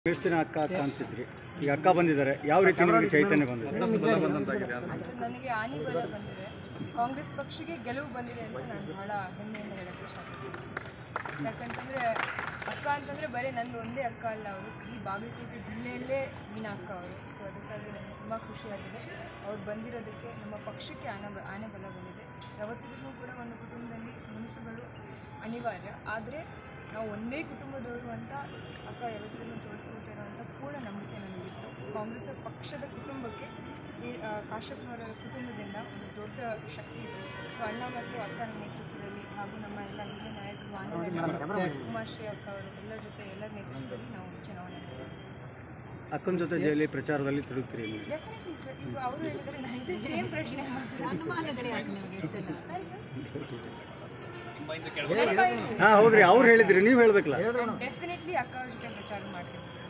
ಎಷ್ಟು ದಿನ ಅಕ್ಕ ಅಕ್ಕ ಅಂತಿದ್ರಿ ಈಗ ಅಕ್ಕ ಬಂದಿದ್ದಾರೆ ಯಾವ ರೀತಿ ನಿಮಗೆ ಚೈತನ್ಯ ಬಂದಿದೆ ನನಗೆ ಆನಿ ಬಲ ಬಂದಿದೆ ಕಾಂಗ್ರೆಸ್ ಪಕ್ಷಕ್ಕೆ ಗೆಲುವು ಬಂದಿದೆ ಅಂತ ನಾನು ಬಹಳ ಹೆಮ್ಮೆಯಿಂದ ಹೇಳಕ್ಕೆ ಇಷ್ಟಪಡ್ತೀನಿ ಯಾಕಂತಂದರೆ ಅಕ್ಕ ಅಂತಂದರೆ ಬರೀ ನಂದು ಒಂದೇ ಅಕ್ಕ ಅಲ್ಲ ಅವರು ಇಡೀ ಬಾಗಲಕೋಟೆ ಜಿಲ್ಲೆಯಲ್ಲೇ ಮೀನಾ ಅಕ್ಕ ಅವರು ಸೊ ಅದಕ್ಕಾಗಿ ನನಗೆ ತುಂಬ ಖುಷಿಯಾಗಿದೆ ಅವ್ರು ಬಂದಿರೋದಕ್ಕೆ ನಮ್ಮ ಪಕ್ಷಕ್ಕೆ ಆನೆ ಬ ಆನೆ ಬಲ ಬಂದಿದೆ ಯಾವತ್ತಿದ್ರೂ ಕೂಡ ಒಂದು ಕುಟುಂಬದಲ್ಲಿ ಮುನಿಸುಗಳು ಅನಿವಾರ್ಯ ಆದರೆ ನಾವು ಒಂದೇ ಕುಟುಂಬದವರು ಅಂತ ಅಕ್ಕ ಯಾವತ್ತಿದ್ರೂ ತೋರಿಸ್ಕೊಳ್ತಾ ಇರೋವಂಥ ಪೂರ್ಣ ನಂಬಿಕೆ ನನಗಿತ್ತು ಕಾಂಗ್ರೆಸ್ ಪಕ್ಷದ ಕುಟುಂಬಕ್ಕೆ ಈ ಆ, ಕಾಶ್ಯಪ್ನವರ ಕುಟುಂಬದಿಂದ ಒಂದು ದೊಡ್ಡ ಶಕ್ತಿ ಇದೆ ಸೊ ಅಣ್ಣ ಮತ್ತು ಅಕ್ಕನ ನೇತೃತ್ವದಲ್ಲಿ ಹಾಗೂ ನಮ್ಮ ಎಲ್ಲ ಹಿರಿಯ ನಾಯಕರು ಆನಂದ ಉಮಾಶ್ರೀ ಅಕ್ಕ ಅವರು ಎಲ್ಲರ ಜೊತೆ ಎಲ್ಲರ ನೇತೃತ್ವದಲ್ಲಿ ನಾವು ಚುನಾವಣೆ ನಡೆಸ್ತೀವಿ ಸರ್ ಅಕ್ಕನ ಜೊತೆ ಜೈಲಿ ಪ್ರಚಾರದಲ್ಲಿ ತೊಡಗ್ತೀರಿ ನೀವು ಡೆಫಿನೆಟ್ಲಿ ಸರ್ ಈಗ ಅವರು ಹೇಳಿದರೆ ನಾನು ಇದೇ ಸೇಮ್ ಪ್ರಶ್ನೆ ಹಾಂ ಹೌದ್ರಿ ಅವ್ರು ಹೇಳಿದ್ರಿ ನೀವು ಹೇಳ್ಬೇಕಲ್ಲ ಡೆಫಿನೆಟ್ಲಿ ಅಕ್ಕ ಅವ್ರ ಜೊತೆ ಪ್ರಚಾರ ಮಾಡ್ತೀನಿ ಸರ್